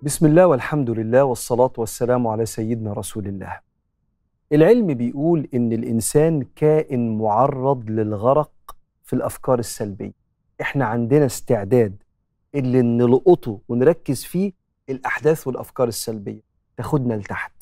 بسم الله والحمد لله والصلاة والسلام على سيدنا رسول الله. العلم بيقول إن الإنسان كائن معرض للغرق في الأفكار السلبية. إحنا عندنا استعداد اللي نلقطه ونركز فيه الأحداث والأفكار السلبية تاخدنا لتحت.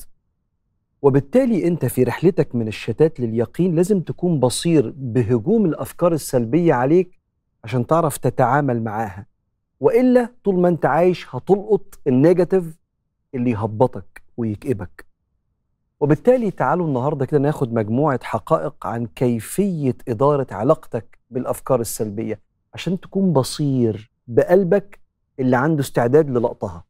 وبالتالي أنت في رحلتك من الشتات لليقين لازم تكون بصير بهجوم الأفكار السلبية عليك عشان تعرف تتعامل معاها. والا طول ما انت عايش هتلقط النيجاتيف اللي يهبطك ويكئبك وبالتالي تعالوا النهارده كده ناخد مجموعه حقائق عن كيفيه اداره علاقتك بالافكار السلبيه عشان تكون بصير بقلبك اللي عنده استعداد للقطها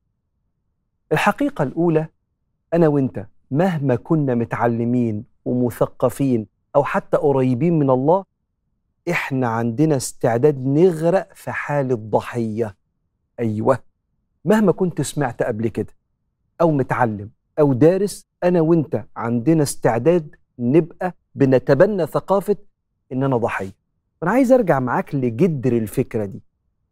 الحقيقه الاولى انا وانت مهما كنا متعلمين ومثقفين او حتى قريبين من الله احنا عندنا استعداد نغرق في حالة ضحية أيوة مهما كنت سمعت قبل كده أو متعلم أو دارس أنا وأنت عندنا استعداد نبقى بنتبنى ثقافة إن أنا ضحية أنا عايز أرجع معاك لجدر الفكرة دي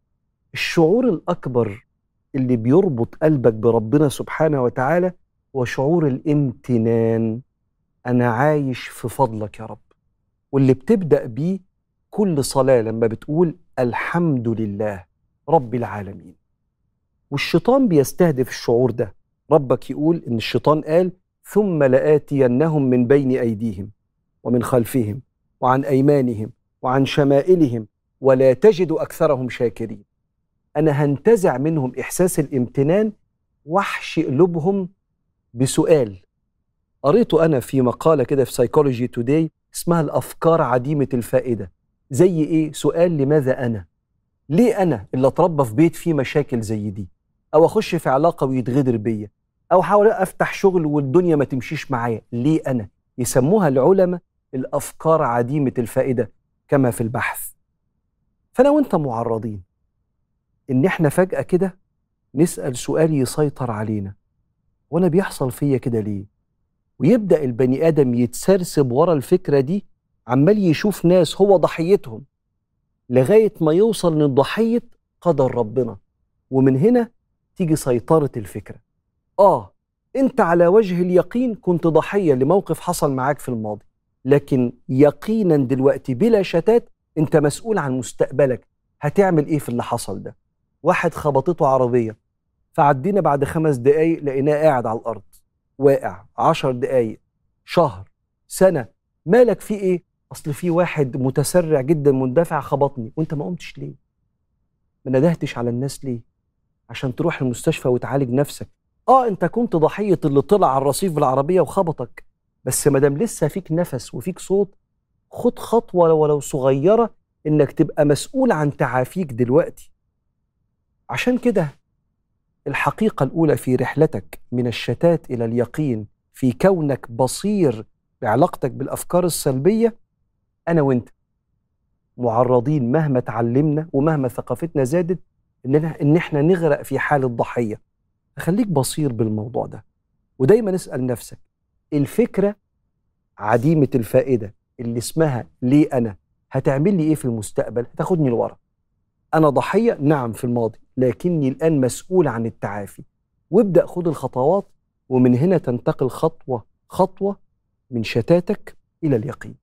الشعور الأكبر اللي بيربط قلبك بربنا سبحانه وتعالى هو شعور الامتنان أنا عايش في فضلك يا رب واللي بتبدأ بيه كل صلاة لما بتقول الحمد لله رب العالمين والشيطان بيستهدف الشعور ده ربك يقول إن الشيطان قال ثم لآتينهم من بين أيديهم ومن خلفهم وعن أيمانهم وعن شمائلهم ولا تجد أكثرهم شاكرين أنا هنتزع منهم إحساس الامتنان واحشي قلوبهم بسؤال قريته أنا في مقالة كده في سايكولوجي توداي اسمها الأفكار عديمة الفائدة زي ايه سؤال لماذا انا ليه انا اللي اتربى في بيت فيه مشاكل زي دي او اخش في علاقه ويتغدر بيا او احاول افتح شغل والدنيا ما تمشيش معايا ليه انا يسموها العلماء الافكار عديمه الفائده كما في البحث فانا وانت معرضين ان احنا فجاه كده نسال سؤال يسيطر علينا وانا بيحصل فيا كده ليه ويبدا البني ادم يتسرسب ورا الفكره دي عمال يشوف ناس هو ضحيتهم لغايه ما يوصل لضحيه قدر ربنا ومن هنا تيجي سيطره الفكره اه انت على وجه اليقين كنت ضحيه لموقف حصل معاك في الماضي لكن يقينا دلوقتي بلا شتات انت مسؤول عن مستقبلك هتعمل ايه في اللي حصل ده واحد خبطته عربيه فعدينا بعد خمس دقايق لقيناه قاعد على الارض واقع عشر دقايق شهر سنه مالك في ايه اصل في واحد متسرع جدا مندفع خبطني وانت ما قمتش ليه ما ندهتش على الناس ليه عشان تروح المستشفى وتعالج نفسك اه انت كنت ضحيه اللي طلع على الرصيف بالعربيه وخبطك بس ما دام لسه فيك نفس وفيك صوت خد خطوه ولو صغيره انك تبقى مسؤول عن تعافيك دلوقتي عشان كده الحقيقه الاولى في رحلتك من الشتات الى اليقين في كونك بصير بعلاقتك بالافكار السلبيه انا وانت معرضين مهما تعلمنا ومهما ثقافتنا زادت اننا ان احنا نغرق في حال الضحيه خليك بصير بالموضوع ده ودايما اسال نفسك الفكره عديمه الفائده اللي اسمها ليه انا هتعمل لي ايه في المستقبل هتاخدني لورا انا ضحيه نعم في الماضي لكني الان مسؤول عن التعافي وابدا خد الخطوات ومن هنا تنتقل خطوه خطوه من شتاتك الى اليقين